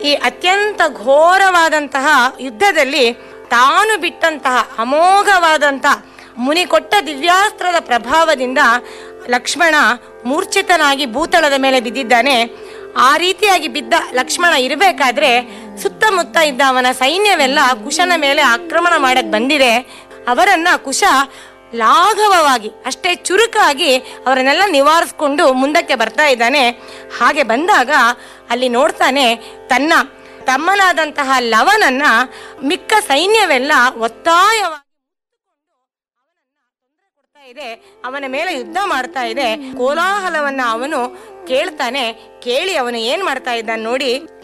ಈ ಅತ್ಯಂತ ಘೋರವಾದಂತಹ ಯುದ್ಧದಲ್ಲಿ ತಾನು ಬಿಟ್ಟಂತಹ ಅಮೋಘವಾದಂತಹ ಮುನಿ ಕೊಟ್ಟ ದಿವ್ಯಾಸ್ತ್ರದ ಪ್ರಭಾವದಿಂದ ಲಕ್ಷ್ಮಣ ಮೂರ್ಛಿತನಾಗಿ ಭೂತಳದ ಮೇಲೆ ಬಿದ್ದಿದ್ದಾನೆ ಆ ರೀತಿಯಾಗಿ ಬಿದ್ದ ಲಕ್ಷ್ಮಣ ಇರಬೇಕಾದ್ರೆ ಸುತ್ತಮುತ್ತ ಇದ್ದ ಅವನ ಸೈನ್ಯವೆಲ್ಲ ಕುಶನ ಮೇಲೆ ಆಕ್ರಮಣ ಮಾಡಕ್ ಬಂದಿದೆ ಅವರನ್ನ ಕುಶ ಲಾಘವವಾಗಿ ಅಷ್ಟೇ ಚುರುಕಾಗಿ ಅವರನ್ನೆಲ್ಲ ನಿವಾರಿಸ್ಕೊಂಡು ಮುಂದಕ್ಕೆ ಬರ್ತಾ ಇದ್ದಾನೆ ಹಾಗೆ ಬಂದಾಗ ಅಲ್ಲಿ ನೋಡ್ತಾನೆ ತನ್ನ ತಮ್ಮನಾದಂತಹ ಲವನನ್ನ ಮಿಕ್ಕ ಸೈನ್ಯವೆಲ್ಲ ಒತ್ತಾಯವಾಗಿ ಕೊಡ್ತಾ ಇದೆ ಅವನ ಮೇಲೆ ಯುದ್ಧ ಮಾಡ್ತಾ ಇದೆ ಕೋಲಾಹಲವನ್ನ ಅವನು ಕೇಳ್ತಾನೆ ಕೇಳಿ ಅವನು ಏನ್ ಮಾಡ್ತಾ ಇದ್ದಾನೆ ನೋಡಿ